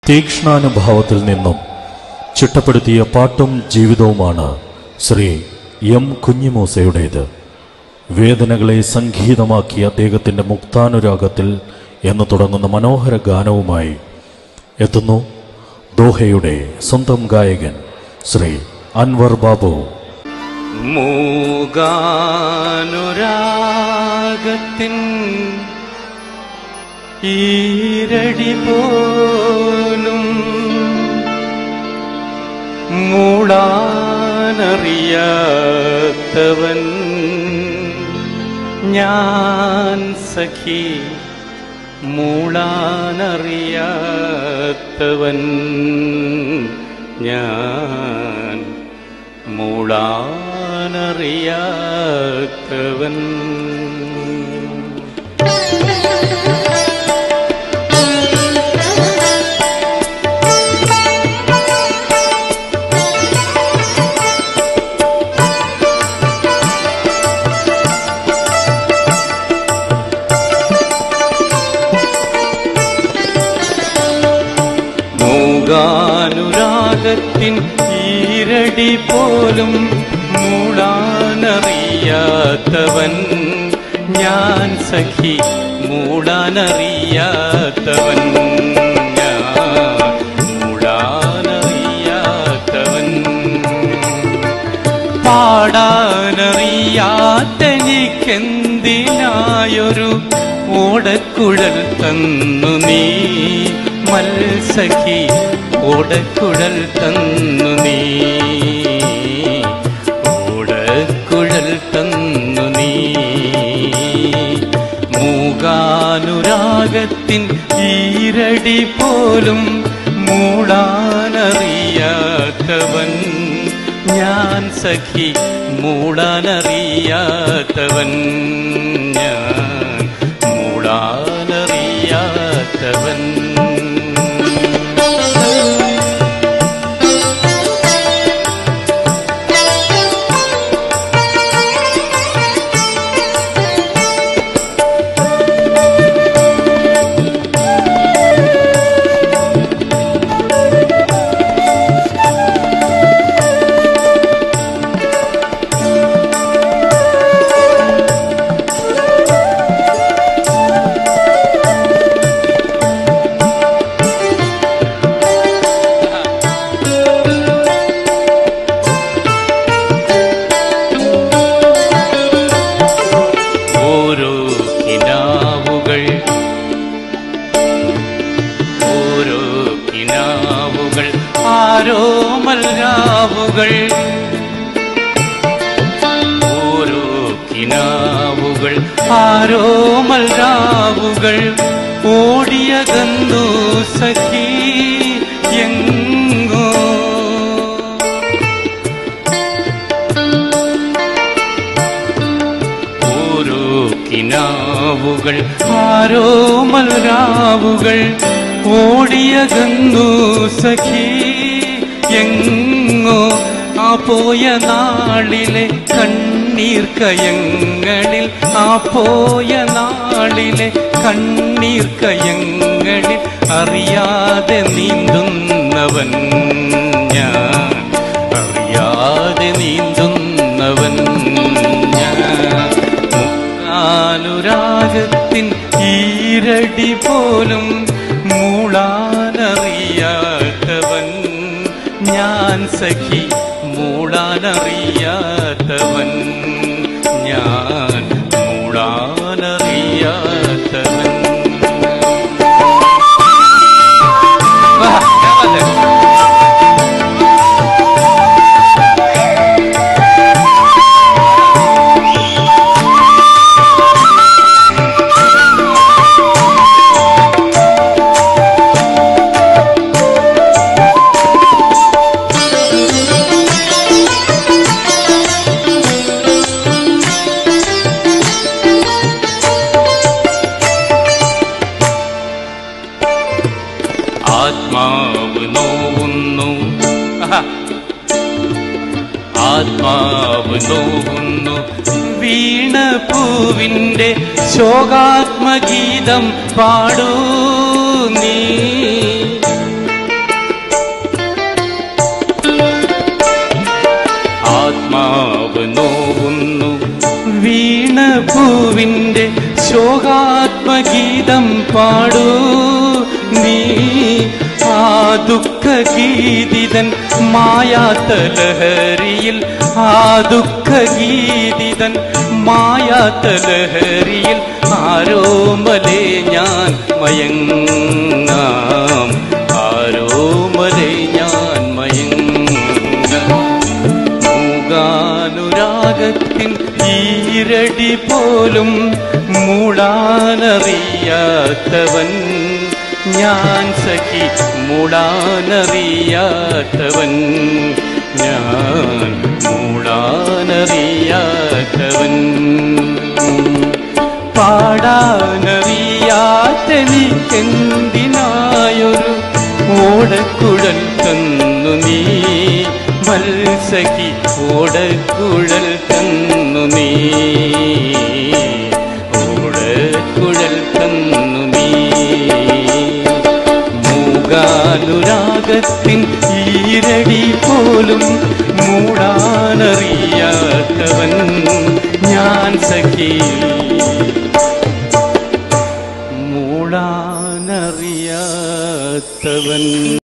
തീക്ഷ്ണാനുഭാവത്തിൽ നിന്നും ചിട്ടപ്പെടുത്തിയ പാട്ടും ജീവിതവുമാണ് ശ്രീ എം കുഞ്ഞിമൂസയുടേത് വേദനകളെ സംഗീതമാക്കിയ അദ്ദേഹത്തിന്റെ മുക്താനുരാഗത്തിൽ എന്ന് തുടങ്ങുന്ന മനോഹര ഗാനവുമായി എത്തുന്നു ദോഹയുടെ സ്വന്തം ഗായകൻ ശ്രീ അൻവർ ബാബു മൂകാനുരാഗത്തിൻ ഈരടി പോലും മൂളാനറിയാത്തവൻ ഞാൻ സഖി മൂളാനറിയാത്തവൻ ഞാൻ മൂളാനറിയാത്തവൻ മൂകാനുരാഗത്തിൻ ഈരടി പോലും മൂളാനറിയാത്തവൻ ഞാൻ സഖി മൂളാനറിയാത്തവൻ ഞാൻ മൂളാനറിയാത്തവൻ പാടാനറിയാത്തനിക്കെന്തിനായൊരു ഓടക്കുഴൽ തന്നു നീ മത്സഖി ഓടക്കുഴൽ തന്നു നീ ഓടക്കുഴൽ തന്നു നീ മൂകാനുരാഗത്തിൻ ഈരടി പോലും മൂടാനറിയാത്തവൻ ഞാൻ സഖി മൂടാനറിയാത്തവൻ ഞാൻ മൂടാനറിയാത്തവൻ ഓരോ കിനാവുകൾ ഓരോ കിനാവുകൾ ആരോ മൽരാവുകൾ ഓരോ കിനാവുകൾ ആരോ മൽരാവുകൾ ഓടിയ ഗന്ധു സഖി എങ്ങോ ഓരോ കിനാവുകൾ ആരോ മലരാവുകൾ ഓടിയ ഗന്ധു സഖി എങ്ങോ ആ പോയ നാളിലെ കണ്ണീർ കയങ്ങളിൽ ആ പോയ നാളിലെ കണ്ണീർ കയങ്ങളിൽ അറിയാതെ നീന്തുന്നവൻ ഞാൻ അറിയാതെ നീന്തുന്നവൻ ഞാൻ അനുരാഗത്തിൻ ഈരടി പോലും മൂളാനറിയാത്തവൻ ഞാൻ സഖി മൂളാനറിയാത്തവൻ ഞാൻ മൂളാനറിയാത്തവൻ വാ, കാവല്. ആത്മാവ് നോവുന്നു ആഹാ. ആത്മാവ് നോവുന്നു വീണ പൂവിൻ്റെ ശോകാത്മഗീതം പാടൂ നീ വീണപൂവിൻ്റെ ശോകാത്മഗീതം പാടൂ നീ ആ ദുഃഖഗീതിതൻ മായാത്ത ലഹരിയിൽ ആ ദുഃഖഗീതിതൻ മായാത്ത ലഹരിയിൽ ആരോമലേ ഞാൻ മയങ്ങാം ആരോമലേ ഞാൻ മയങ്ങാം മൂകാനുരാഗത്തിൻ ഈരടി പോലും മൂടാനറിയാത്തവൻ ഞാൻ സഖി മൂടാനറിയാത്തവൻ ഞാൻ മൂടാനറിയാത്തവൻ പാടാനറിയാത്തെനിക്കെന്തിനായൊരു ഓടക്കുഴൽ തന്നു നീ മത്സഖി ഓടക്കുഴൽ തന്നു നീ ഓടക്കുഴൽ തന്നു നീ മൂകാനുരാഗത്തിൻ ഈരടി പോലും മൂടാനറിയാത്തവൻ ഞാൻ സഖി മൂടാനറിയാത്തവൻ